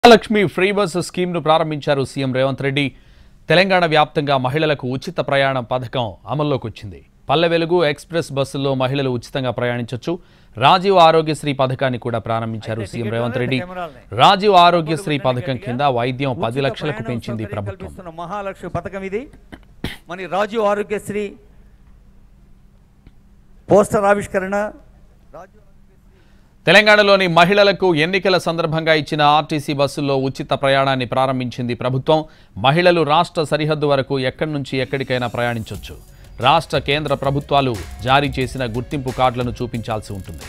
Lakshmi free bus స్కీమ్ను ప్రారంభించారు CM Revanth Reddy Telangana వ్యాప్తంగా మహిళలకు ఉచిత ప్రయాణం పథకం అమల్లోకి వచ్చింది పల్లె వెలుగు ఎక్స్ప్రెస్ బస్సుల్లో మహిళలు ఉచితంగా ప్రయాణించొచ్చు రాజీవ్ ఆరోగ్యశ్రీ పథకాన్ని కూడా ప్రారంభించారు సీఎం రేవంత్ రెడ్డి రాజీవ్ ఆరోగ్యశ్రీ పథకం కింద వైద్యం పది ఉచిత లక్షలకు ప్రయాణం పెంచింది సౌకర్యం ప్రభుత్వం కల్పిస్తున్న మహాలక్ష్మి పథకం ఇది మన రాజీవ్ ఆరోగ్యశ్రీ పోస్టర్ ఆవిష్కరణ రాజీవ్ తెలంగాణలోని మహిళలకు ఎన్నికల సందర్భంగా ఇచ్చిన ఆర్టీసీ బస్సుల్లో ఉచిత ప్రయాణాన్ని ప్రారంభించింది ప్రభుత్వం మహిళలు రాష్ట్ర సరిహద్దు వరకు ఎక్కడి నుంచి ఎక్కడికైనా ప్రయాణించొచ్చు రాష్ట్ర కేంద్ర ప్రభుత్వాలు జారీ చేసిన గుర్తింపు కార్డులను చూపించాల్సి ఉంటుంది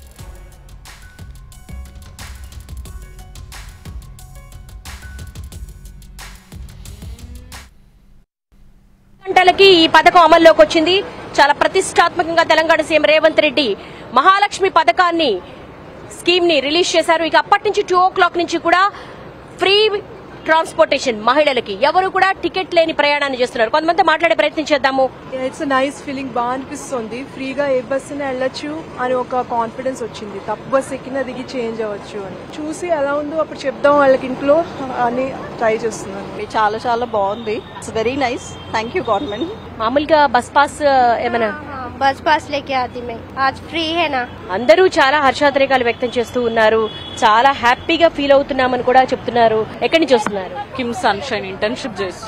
గంటలకి ఈ పథకం అమల్లోకి వచ్చింది చాలా ప్రతిష్టాత్మకంగా తెలంగాణ సీఎం రేవంత్ రెడ్డి మహాలక్ష్మి పథకాన్ని స్కీమ్ ని రిలీజ్ చేశారు ఇక అప్పటి నుంచి టూ ఓ క్లాక్ నుంచి కూడా ఫ్రీ ట్రాన్స్పోర్టేషన్ మహిళలకి ఎవరు కూడా టికెట్ లేని ప్రయాణాన్ని చేస్తున్నారు కొంతమంది మాట్లాడే ప్రయత్నం చేద్దాము ఇట్స్ నైస్ ఫీలింగ్ బాగా అనిపిస్తుంది ఫ్రీగా ఏ బస్సుని వెళ్ళొచ్చు అని ఒక కాన్ఫిడెన్స్ వచ్చింది తప్పు బస్ ఎక్కిన దిగి చేంజ్ అవ్వచ్చు అని చూసి ఎలా ఉందో అప్పుడు చెప్దాం వాళ్ళకి ఇంట్లో అని ట్రై చేస్తున్నాను ఇది చాలా చాలా బాగుంది it's very nice thank you government మామూలుగా బస్ పాస్ ఏమైనా बस पास लेके आती मैं आज फ्री है ना అందరూ చాలా హర్షాతిరేకాలు వ్యక్తం చేస్తూ ఉన్నారు చాలా హ్యాపీగా ఫీల్ అవుతున్నామని కూడా చెప్తున్నారు ఎక్కడి నుంచి వస్తున్నారు కిమ్ సన్షైన్ ఇంటర్న్షిప్ చేసి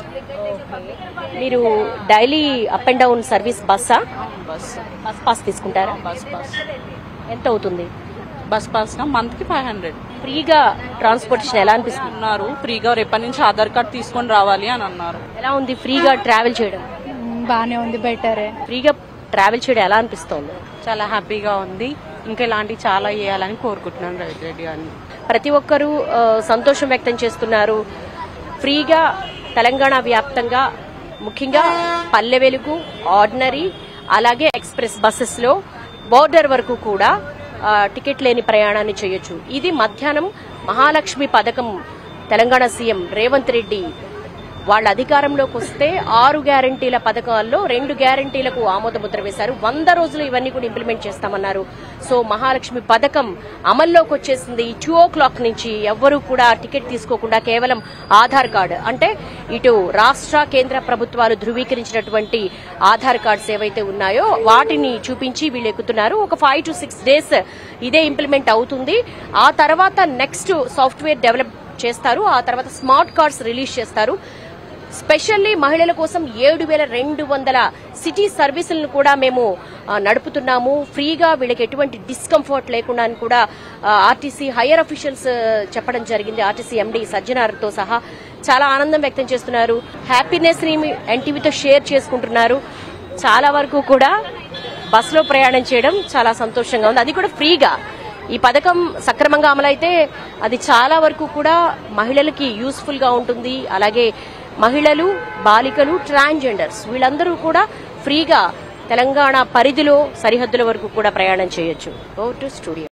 మీరు daily up and down service బస్సా బస్ బస్ పాస్ తీసుకుంటారా బస్ పాస్ ఎంత అవుతుంది బస్ పాస్ గా మంత్ కి ఫైవ్ హండ్రెడ్ ఫ్రీగా ట్రాన్స్పోర్టేషన్ ఎలా అనిపిస్తుంది అన్నారు ఫ్రీగా రేపటి నుంచి ఆధార్ కార్డ్ తీసుకొని రావాలి అని అన్నారు ఎలా ఉంది ఫ్రీగా ట్రావెల్ చేయడం బానే ఉంది బెటరే ఫ్రీగా ట్రావెల్ చేయడం ఎలా అనిపిస్తోంది చాలా హ్యాపీగా ఉంది ఇంకా ఇలాంటివి చాలా చేయాలని కోరుకుంటున్నాను రైతు రెడ్డి గారిని ప్రతి ఒక్కరూ ఆ, సంతోషం వ్యక్తం చేస్తున్నారు ఫ్రీగా తెలంగాణ వ్యాప్తంగా ముఖ్యంగా పల్లె వెలుగు ఆర్డినరీ అలాగే ఎక్స్ప్రెస్ బస్సెస్ లో బోర్డర్ వరకు కూడా ఆ, టికెట్ లేని ప్రయాణాన్ని చేయొచ్చు ఇది మధ్యాహ్నం మహాలక్ష్మి పథకం తెలంగాణ సీఎం రేవంత్ రెడ్డి వాళ్ళ అధికారంలోకి వస్తే ఆరు గ్యారంటీల పథకాల్లో రెండు గ్యారంటీలకు ఆమోద ముద్ర వేశారు వంద రోజులు ఇవన్నీ కూడా ఇంప్లిమెంట్ చేస్తామన్నారు సో మహాలక్ష్మి పథకం అమల్లోకి వచ్చేసింది టూ ఓ క్లాక్ నుంచి ఎవ్వరూ కూడా టికెట్ తీసుకోకుండా కేవలం ఆధార్ కార్డు అంటే ఇటు రాష్ట్ర కేంద్ర ప్రభుత్వాలు ధృవీకరించినటువంటి ఆధార్ కార్డ్స్ ఏవైతే ఉన్నాయో వాటిని చూపించి వీళ్ళు ఎక్కుతున్నారు ఒక ఫైవ్ టు సిక్స్ డేస్ ఇదే ఇంప్లిమెంట్ అవుతుంది ఆ తర్వాత నెక్స్ట్ సాఫ్ట్వేర్ డెవలప్ చేస్తారు ఆ తర్వాత స్మార్ట్ కార్డ్స్ రిలీజ్ చేస్తారు స్పెషల్లీ మహిళల కోసం ఏడు వేల రెండు వందల సిటీ సర్వీసులను కూడా మేము ఆ, నడుపుతున్నాము ఫ్రీగా వీళ్ళకి ఎటువంటి డిస్కంఫర్ట్ లేకుండా అని కూడా ఆర్టీసీ హైయర్ అఫీషియల్స్ చెప్పడం జరిగింది ఆర్టీసీ ఎండీ సజ్జనార్తో సహా చాలా ఆనందం వ్యక్తం చేస్తున్నారు హ్యాపీనెస్ ని ఎన్టీవీతో షేర్ చేసుకుంటున్నారు చాలా వరకు కూడా బస్సులో ప్రయాణం చేయడం చాలా సంతోషంగా ఉంది అది కూడా ఫ్రీగా ఈ పథకం సక్రమంగా అమలైతే అది చాలా వరకు కూడా మహిళలకి యూస్ఫుల్ గా ఉంటుంది అలాగే మహిళలు బాలికలు ట్రాన్స్జెండర్స్ వీళ్ళందరూ కూడా ఫ్రీగా తెలంగాణ పరిధిలో సరిహద్దుల వరకు కూడా ప్రయాణం చేయొచ్చు ఓ టు స్టూడియో